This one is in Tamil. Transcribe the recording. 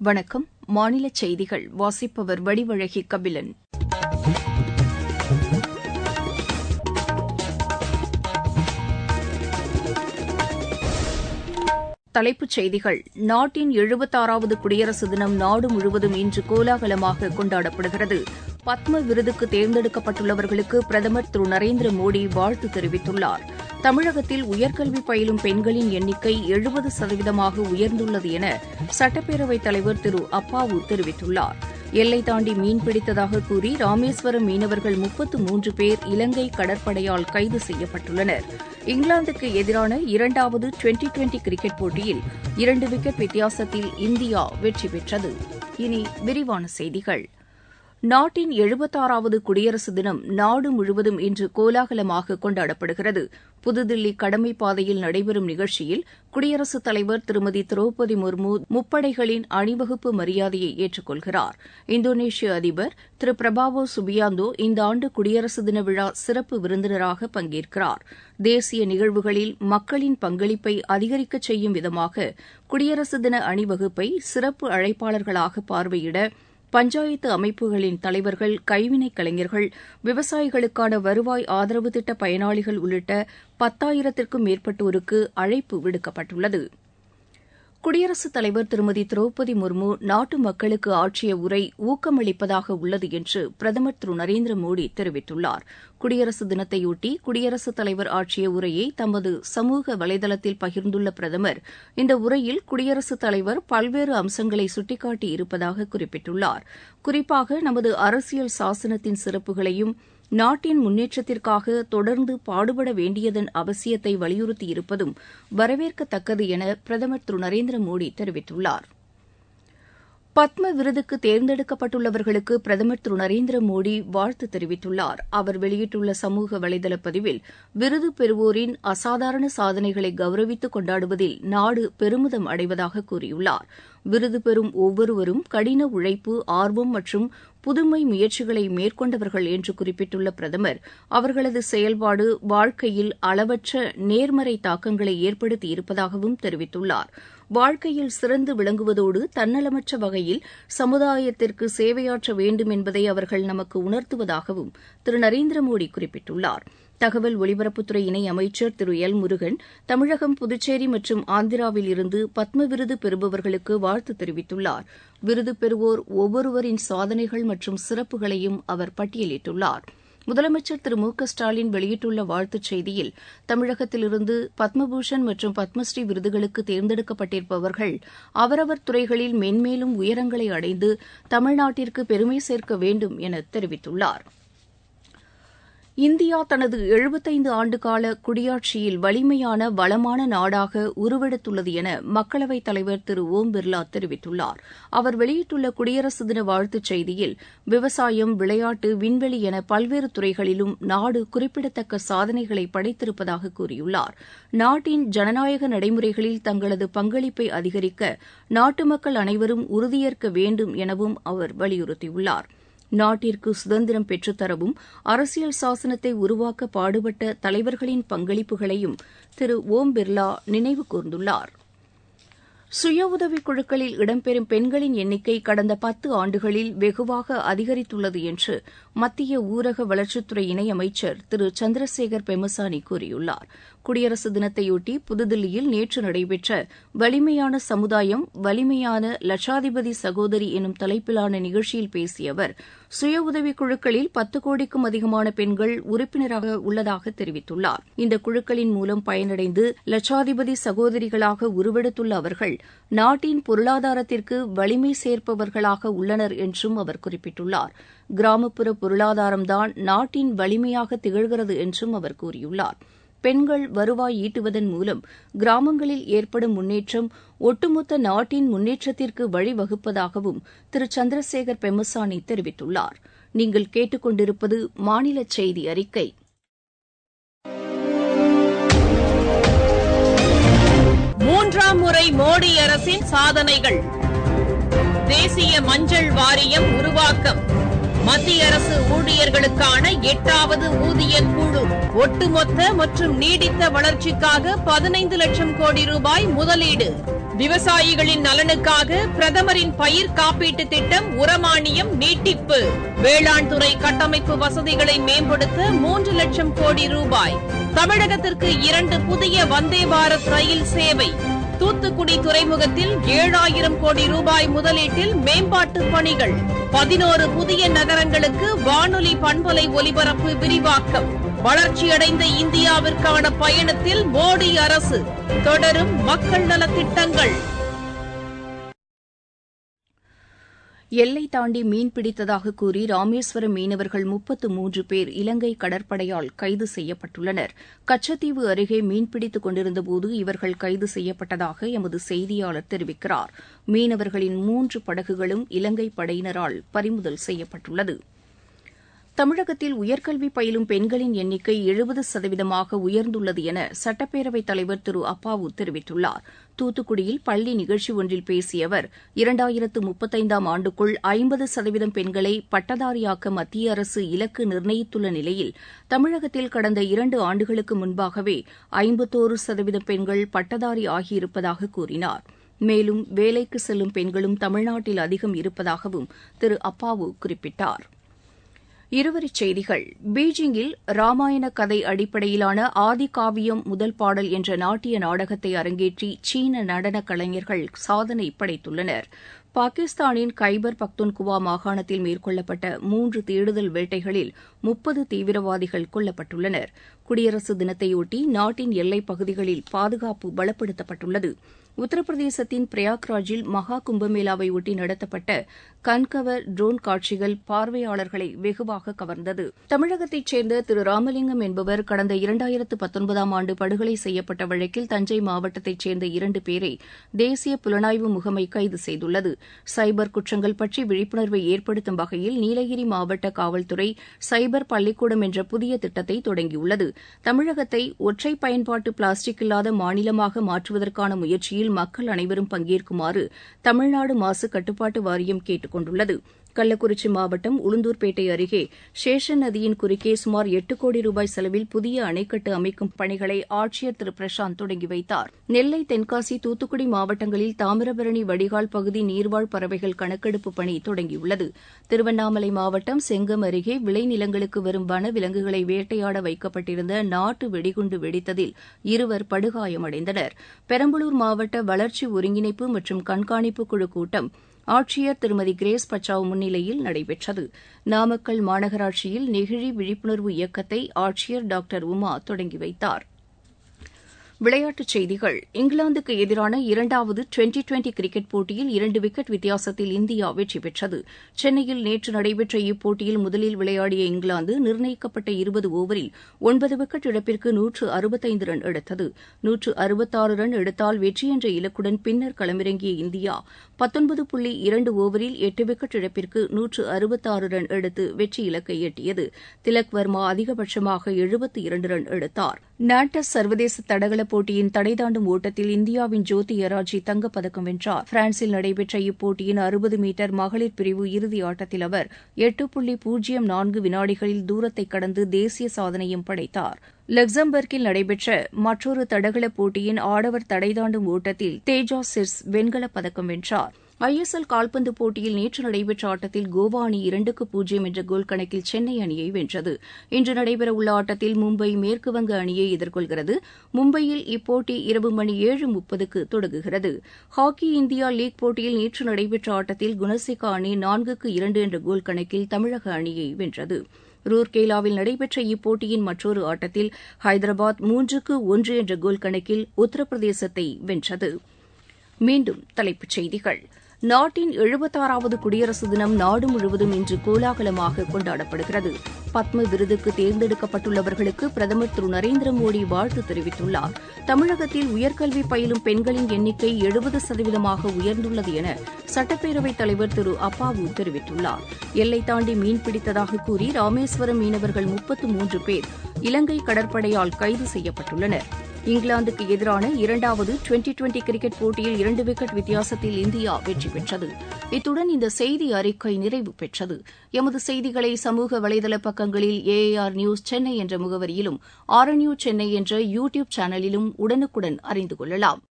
வணக்கம் மாநில செய்திகள் வாசிப்பவர் வடிவழகி கபிலன் தலைப்புச் செய்திகள் நாட்டின் எழுபத்தாறாவது குடியரசு தினம் நாடு முழுவதும் இன்று கோலாகலமாக கொண்டாடப்படுகிறது பத்ம விருதுக்கு தேர்ந்தெடுக்கப்பட்டுள்ளவர்களுக்கு பிரதமர் திரு நரேந்திர மோடி வாழ்த்து தெரிவித்துள்ளார் தமிழகத்தில் உயர்கல்வி பயிலும் பெண்களின் எண்ணிக்கை எழுபது சதவீதமாக உயர்ந்துள்ளது என சட்டப்பேரவைத் தலைவர் திரு அப்பாவு தெரிவித்துள்ளார் எல்லை தாண்டி மீன்பிடித்ததாக கூறி ராமேஸ்வரம் மீனவர்கள் முப்பத்து மூன்று பேர் இலங்கை கடற்படையால் கைது செய்யப்பட்டுள்ளனர் இங்கிலாந்துக்கு எதிரான இரண்டாவது டுவெண்டி டுவெண்டி கிரிக்கெட் போட்டியில் இரண்டு விக்கெட் வித்தியாசத்தில் இந்தியா வெற்றி பெற்றது இனி விரிவான செய்திகள் நாட்டின் எழுபத்தாறாவது குடியரசு தினம் நாடு முழுவதும் இன்று கோலாகலமாக கொண்டாடப்படுகிறது புதுதில்லி கடமைப் பாதையில் நடைபெறும் நிகழ்ச்சியில் குடியரசுத் தலைவர் திருமதி திரௌபதி முர்மு முப்படைகளின் அணிவகுப்பு மரியாதையை ஏற்றுக்கொள்கிறார் இந்தோனேஷிய அதிபர் திரு பிரபாவோ சுபியாந்தோ இந்த ஆண்டு குடியரசு தின விழா சிறப்பு விருந்தினராக பங்கேற்கிறார் தேசிய நிகழ்வுகளில் மக்களின் பங்களிப்பை அதிகரிக்கச் செய்யும் விதமாக குடியரசு தின அணிவகுப்பை சிறப்பு அழைப்பாளர்களாக பார்வையிட பஞ்சாயத்து அமைப்புகளின் தலைவர்கள் கைவினைக் கலைஞர்கள் விவசாயிகளுக்கான வருவாய் ஆதரவு திட்ட பயனாளிகள் உள்ளிட்ட பத்தாயிரத்திற்கும் மேற்பட்டோருக்கு அழைப்பு விடுக்கப்பட்டுள்ளது குடியரசுத் தலைவர் திருமதி திரௌபதி முர்மு நாட்டு மக்களுக்கு ஆற்றிய உரை ஊக்கமளிப்பதாக உள்ளது என்று பிரதமர் திரு நரேந்திர மோடி தெரிவித்துள்ளார் குடியரசு தினத்தையொட்டி குடியரசுத் தலைவர் ஆற்றிய உரையை தமது சமூக வலைதளத்தில் பகிர்ந்துள்ள பிரதமர் இந்த உரையில் குடியரசுத் தலைவர் பல்வேறு அம்சங்களை சுட்டிக்காட்டி இருப்பதாக குறிப்பிட்டுள்ளார் குறிப்பாக நமது அரசியல் சாசனத்தின் சிறப்புகளையும் நாட்டின் முன்னேற்றத்திற்காக தொடர்ந்து பாடுபட வேண்டியதன் அவசியத்தை வலியுறுத்தியிருப்பதும் வரவேற்கத்தக்கது என பிரதமர் திரு நரேந்திர மோடி தெரிவித்துள்ளார் பத்ம விருதுக்கு தேர்ந்தெடுக்கப்பட்டுள்ளவர்களுக்கு பிரதமர் திரு நரேந்திர மோடி வாழ்த்து தெரிவித்துள்ளார் அவர் வெளியிட்டுள்ள சமூக வலைதள பதிவில் விருது பெறுவோரின் அசாதாரண சாதனைகளை கௌரவித்து கொண்டாடுவதில் நாடு பெருமிதம் அடைவதாக கூறியுள்ளார் விருது பெறும் ஒவ்வொருவரும் கடின உழைப்பு ஆர்வம் மற்றும் புதுமை முயற்சிகளை மேற்கொண்டவர்கள் என்று குறிப்பிட்டுள்ள பிரதமர் அவர்களது செயல்பாடு வாழ்க்கையில் அளவற்ற நேர்மறை தாக்கங்களை ஏற்படுத்தி இருப்பதாகவும் தெரிவித்துள்ளார் வாழ்க்கையில் சிறந்து விளங்குவதோடு தன்னலமற்ற வகையில் சமுதாயத்திற்கு சேவையாற்ற வேண்டும் என்பதை அவர்கள் நமக்கு உணர்த்துவதாகவும் திரு நரேந்திர மோடி குறிப்பிட்டுள்ளார் தகவல் ஒலிபரப்புத்துறை இணை அமைச்சர் திரு எல் முருகன் தமிழகம் புதுச்சேரி மற்றும் ஆந்திராவில் இருந்து பத்ம விருது பெறுபவர்களுக்கு வாழ்த்து தெரிவித்துள்ளார் விருது பெறுவோர் ஒவ்வொருவரின் சாதனைகள் மற்றும் சிறப்புகளையும் அவர் பட்டியலிட்டுள்ளார் முதலமைச்சர் திரு மு க ஸ்டாலின் வெளியிட்டுள்ள வாழ்த்துச் செய்தியில் தமிழகத்திலிருந்து பத்மபூஷன் மற்றும் பத்மஸ்ரீ விருதுகளுக்கு தேர்ந்தெடுக்கப்பட்டிருப்பவர்கள் அவரவர் துறைகளில் மென்மேலும் உயரங்களை அடைந்து தமிழ்நாட்டிற்கு பெருமை சேர்க்க வேண்டும் என தெரிவித்துள்ளார் இந்தியா தனது எழுபத்தைந்து ஆண்டுகால குடியாட்சியில் வலிமையான வளமான நாடாக உருவெடுத்துள்ளது என மக்களவைத் தலைவர் திரு ஓம் பிர்லா தெரிவித்துள்ளார் அவர் வெளியிட்டுள்ள குடியரசு தின வாழ்த்துச் செய்தியில் விவசாயம் விளையாட்டு விண்வெளி என பல்வேறு துறைகளிலும் நாடு குறிப்பிடத்தக்க சாதனைகளை படைத்திருப்பதாக கூறியுள்ளார் நாட்டின் ஜனநாயக நடைமுறைகளில் தங்களது பங்களிப்பை அதிகரிக்க நாட்டு மக்கள் அனைவரும் உறுதியேற்க வேண்டும் எனவும் அவர் வலியுறுத்தியுள்ளார் நாட்டிற்கு சுதந்திரம் பெற்றுத்தரவும் அரசியல் சாசனத்தை உருவாக்க பாடுபட்ட தலைவர்களின் பங்களிப்புகளையும் திரு ஓம் பிர்லா நினைவு கூர்ந்துள்ளார் சுய உதவிக் குழுக்களில் இடம்பெறும் பெண்களின் எண்ணிக்கை கடந்த பத்து ஆண்டுகளில் வெகுவாக அதிகரித்துள்ளது என்று மத்திய ஊரக வளர்ச்சித்துறை இணையமைச்சர் திரு சந்திரசேகர் பெமசானி கூறியுள்ளார் குடியரசு தினத்தையொட்டி புதுதில்லியில் நேற்று நடைபெற்ற வலிமையான சமுதாயம் வலிமையான லட்சாதிபதி சகோதரி எனும் தலைப்பிலான நிகழ்ச்சியில் பேசிய அவர் சுய உதவிக் குழுக்களில் பத்து கோடிக்கும் அதிகமான பெண்கள் உறுப்பினராக உள்ளதாக தெரிவித்துள்ளார் இந்த குழுக்களின் மூலம் பயனடைந்து லட்சாதிபதி சகோதரிகளாக உருவெடுத்துள்ள அவர்கள் நாட்டின் பொருளாதாரத்திற்கு வலிமை சேர்ப்பவர்களாக உள்ளனர் என்றும் அவர் குறிப்பிட்டுள்ளார் கிராமப்புற பொருளாதாரம்தான் நாட்டின் வலிமையாக திகழ்கிறது என்றும் அவர் கூறியுள்ளார் பெண்கள் வருவாய் ஈட்டுவதன் மூலம் கிராமங்களில் ஏற்படும் முன்னேற்றம் ஒட்டுமொத்த நாட்டின் முன்னேற்றத்திற்கு வழிவகுப்பதாகவும் திரு சந்திரசேகர் பெம்மசானி தெரிவித்துள்ளார் நீங்கள் கேட்டுக்கொண்டிருப்பது மாநில செய்தி அறிக்கை மூன்றாம் முறை மோடி அரசின் சாதனைகள் தேசிய மஞ்சள் வாரியம் உருவாக்கம் மத்திய அரசு ஊழியர்களுக்கான எட்டாவது ஊதிய குழு ஒட்டுமொத்த மற்றும் நீடித்த வளர்ச்சிக்காக பதினைந்து லட்சம் கோடி ரூபாய் முதலீடு விவசாயிகளின் நலனுக்காக பிரதமரின் பயிர் காப்பீட்டு திட்டம் உரமானியம் நீட்டிப்பு வேளாண் துறை கட்டமைப்பு வசதிகளை மேம்படுத்த மூன்று லட்சம் கோடி ரூபாய் தமிழகத்திற்கு இரண்டு புதிய வந்தே பாரத் ரயில் சேவை தூத்துக்குடி துறைமுகத்தில் ஏழாயிரம் கோடி ரூபாய் முதலீட்டில் மேம்பாட்டு பணிகள் பதினோரு புதிய நகரங்களுக்கு வானொலி பண்பலை ஒலிபரப்பு விரிவாக்கம் வளர்ச்சியடைந்த இந்தியாவிற்கான பயணத்தில் மோடி அரசு தொடரும் மக்கள் நலத் திட்டங்கள் எல்லை தாண்டி மீன் பிடித்ததாக கூறி ராமேஸ்வரம் மீனவர்கள் முப்பத்து மூன்று பேர் இலங்கை கடற்படையால் கைது செய்யப்பட்டுள்ளனர் கச்சத்தீவு அருகே மீன்பிடித்துக் கொண்டிருந்தபோது இவர்கள் கைது செய்யப்பட்டதாக எமது செய்தியாளர் தெரிவிக்கிறார் மீனவர்களின் மூன்று படகுகளும் இலங்கை படையினரால் பறிமுதல் செய்யப்பட்டுள்ளது தமிழகத்தில் உயர்கல்வி பயிலும் பெண்களின் எண்ணிக்கை எழுபது சதவீதமாக உயர்ந்துள்ளது என சட்டப்பேரவைத் தலைவர் திரு அப்பாவு தெரிவித்துள்ளார் தூத்துக்குடியில் பள்ளி நிகழ்ச்சி ஒன்றில் பேசிய அவர் இரண்டாயிரத்து முப்பத்தைந்தாம் ஆண்டுக்குள் ஐம்பது சதவீதம் பெண்களை பட்டதாரியாக்க மத்திய அரசு இலக்கு நிர்ணயித்துள்ள நிலையில் தமிழகத்தில் கடந்த இரண்டு ஆண்டுகளுக்கு முன்பாகவே ஐம்பத்தோரு சதவீதம் பெண்கள் பட்டதாரி ஆகியிருப்பதாக கூறினார் மேலும் வேலைக்கு செல்லும் பெண்களும் தமிழ்நாட்டில் அதிகம் இருப்பதாகவும் திரு அப்பாவு குறிப்பிட்டார் இருவரிச் செய்திகள் பீஜிங்கில் ராமாயண கதை அடிப்படையிலான ஆதி காவியம் முதல் பாடல் என்ற நாட்டிய நாடகத்தை அரங்கேற்றி சீன நடனக் கலைஞர்கள் சாதனை படைத்துள்ளனர் பாகிஸ்தானின் கைபர் பக்துன்குவா மாகாணத்தில் மேற்கொள்ளப்பட்ட மூன்று தேடுதல் வேட்டைகளில் முப்பது தீவிரவாதிகள் கொல்லப்பட்டுள்ளனர் குடியரசு தினத்தையொட்டி நாட்டின் எல்லைப் பகுதிகளில் பாதுகாப்பு பலப்படுத்தப்பட்டுள்ளது உத்தரப்பிரதேசத்தின் பிரயாக்ராஜில் மகா கும்பமேளாவை ஒட்டி நடத்தப்பட்ட கண்கவர் ட்ரோன் காட்சிகள் பார்வையாளர்களை வெகுவாக கவர்ந்தது தமிழகத்தைச் சேர்ந்த திரு ராமலிங்கம் என்பவர் கடந்த இரண்டாயிரத்து பத்தொன்பதாம் ஆண்டு படுகொலை செய்யப்பட்ட வழக்கில் தஞ்சை மாவட்டத்தைச் சேர்ந்த இரண்டு பேரை தேசிய புலனாய்வு முகமை கைது செய்துள்ளது சைபர் குற்றங்கள் பற்றி விழிப்புணர்வை ஏற்படுத்தும் வகையில் நீலகிரி மாவட்ட காவல்துறை சைபர் பள்ளிக்கூடம் என்ற புதிய திட்டத்தை தொடங்கியுள்ளது தமிழகத்தை ஒற்றை பயன்பாட்டு பிளாஸ்டிக் இல்லாத மாநிலமாக மாற்றுவதற்கான முயற்சியில் மக்கள் அனைவரும் பங்கேற்குமாறு தமிழ்நாடு மாசு கட்டுப்பாட்டு வாரியம் கேட்டுக் கொண்டுள்ளது கள்ளக்குறிச்சி மாவட்டம் உளுந்தூர்பேட்டை அருகே சேஷன் நதியின் குறுக்கே சுமார் எட்டு கோடி ரூபாய் செலவில் புதிய அணைக்கட்டு அமைக்கும் பணிகளை ஆட்சியர் திரு பிரசாந்த் தொடங்கி வைத்தார் நெல்லை தென்காசி தூத்துக்குடி மாவட்டங்களில் தாமிரபரணி வடிகால் பகுதி நீர்வாழ் பறவைகள் கணக்கெடுப்பு பணி தொடங்கியுள்ளது திருவண்ணாமலை மாவட்டம் செங்கம் அருகே விளைநிலங்களுக்கு வரும் வன விலங்குகளை வேட்டையாட வைக்கப்பட்டிருந்த நாட்டு வெடிகுண்டு வெடித்ததில் இருவர் படுகாயமடைந்தனர் பெரம்பலூர் மாவட்ட வளர்ச்சி ஒருங்கிணைப்பு மற்றும் கண்காணிப்பு குழு கூட்டம் ஆட்சியர் திருமதி கிரேஸ் பச்சாவ் முன்னிலையில் நடைபெற்றது நாமக்கல் மாநகராட்சியில் நெகிழி விழிப்புணர்வு இயக்கத்தை ஆட்சியர் டாக்டர் உமா தொடங்கி வைத்தார் விளையாட்டுச் செய்திகள் இங்கிலாந்துக்கு எதிரான இரண்டாவது டுவெண்டி டுவெண்டி கிரிக்கெட் போட்டியில் இரண்டு விக்கெட் வித்தியாசத்தில் இந்தியா வெற்றி பெற்றது சென்னையில் நேற்று நடைபெற்ற இப்போட்டியில் முதலில் விளையாடிய இங்கிலாந்து நிர்ணயிக்கப்பட்ட இருபது ஓவரில் ஒன்பது விக்கெட் இழப்பிற்கு நூற்று அறுபத்தைந்து ரன் எடுத்தது நூற்று அறுபத்தாறு ரன் எடுத்தால் வெற்றி என்ற இலக்குடன் பின்னர் களமிறங்கிய இந்தியா பத்தொன்பது புள்ளி இரண்டு ஓவரில் எட்டு விக்கெட் இழப்பிற்கு நூற்று அறுபத்தாறு ரன் எடுத்து வெற்றி இலக்கை எட்டியது திலக் வர்மா அதிகபட்சமாக எழுபத்து இரண்டு ரன் எடுத்தார் நாட்டஸ் சர்வதேச தடகள போட்டியின் தடை தாண்டும் ஓட்டத்தில் இந்தியாவின் ஜோதி எராஜி தங்கப்பதக்கம் வென்றார் பிரான்சில் நடைபெற்ற இப்போட்டியின் அறுபது மீட்டர் மகளிர் பிரிவு இறுதி ஆட்டத்தில் அவர் எட்டு புள்ளி பூஜ்ஜியம் நான்கு வினாடிகளில் தூரத்தை கடந்து தேசிய சாதனையும் படைத்தார் லக்சம்பர்கில் நடைபெற்ற மற்றொரு தடகள போட்டியின் ஆடவர் தடை தாண்டும் ஓட்டத்தில் தேஜா சிர்ஸ் வெண்கலப் பதக்கம் வென்றார் ஐஎஸ்எல் கால்பந்து போட்டியில் நேற்று நடைபெற்ற ஆட்டத்தில் கோவா அணி இரண்டுக்கு பூஜ்ஜியம் என்ற கோல் கணக்கில் சென்னை அணியை வென்றது இன்று நடைபெறவுள்ள ஆட்டத்தில் மும்பை மேற்குவங்க அணியை எதிர்கொள்கிறது மும்பையில் இப்போட்டி இரவு மணி ஏழு முப்பதுக்கு தொடங்குகிறது ஹாக்கி இந்தியா லீக் போட்டியில் நேற்று நடைபெற்ற ஆட்டத்தில் குணசிகா அணி நான்குக்கு இரண்டு என்ற கோல் கணக்கில் தமிழக அணியை வென்றது ரூர்கேலாவில் நடைபெற்ற இப்போட்டியின் மற்றொரு ஆட்டத்தில் ஹைதராபாத் மூன்றுக்கு ஒன்று என்ற கோல் கணக்கில் உத்தரப்பிரதேசத்தை வென்றது மீண்டும் தலைப்புச் செய்திகள் நாட்டின் எழுபத்தாறாவது குடியரசு தினம் நாடு முழுவதும் இன்று கோலாகலமாக கொண்டாடப்படுகிறது பத்ம விருதுக்கு தேர்ந்தெடுக்கப்பட்டுள்ளவர்களுக்கு பிரதமர் திரு நரேந்திர மோடி வாழ்த்து தெரிவித்துள்ளார் தமிழகத்தில் உயர்கல்வி பயிலும் பெண்களின் எண்ணிக்கை எழுபது சதவீதமாக உயர்ந்துள்ளது என சட்டப்பேரவைத் தலைவர் திரு அப்பாவு தெரிவித்துள்ளார் எல்லை தாண்டி மீன் பிடித்ததாக கூறி ராமேஸ்வரம் மீனவர்கள் முப்பத்து மூன்று பேர் இலங்கை கடற்படையால் கைது செய்யப்பட்டுள்ளனர் இங்கிலாந்துக்கு எதிரான இரண்டாவது டுவெண்டி டுவெண்டி கிரிக்கெட் போட்டியில் இரண்டு விக்கெட் வித்தியாசத்தில் இந்தியா வெற்றி பெற்றது இத்துடன் இந்த செய்தி அறிக்கை நிறைவு பெற்றது எமது செய்திகளை சமூக வலைதள பக்கங்களில் ஏஏஆர் நியூஸ் சென்னை என்ற முகவரியிலும் ஆர்என்யூ சென்னை என்ற யூ டியூப் சேனலிலும் உடனுக்குடன் அறிந்து கொள்ளலாம்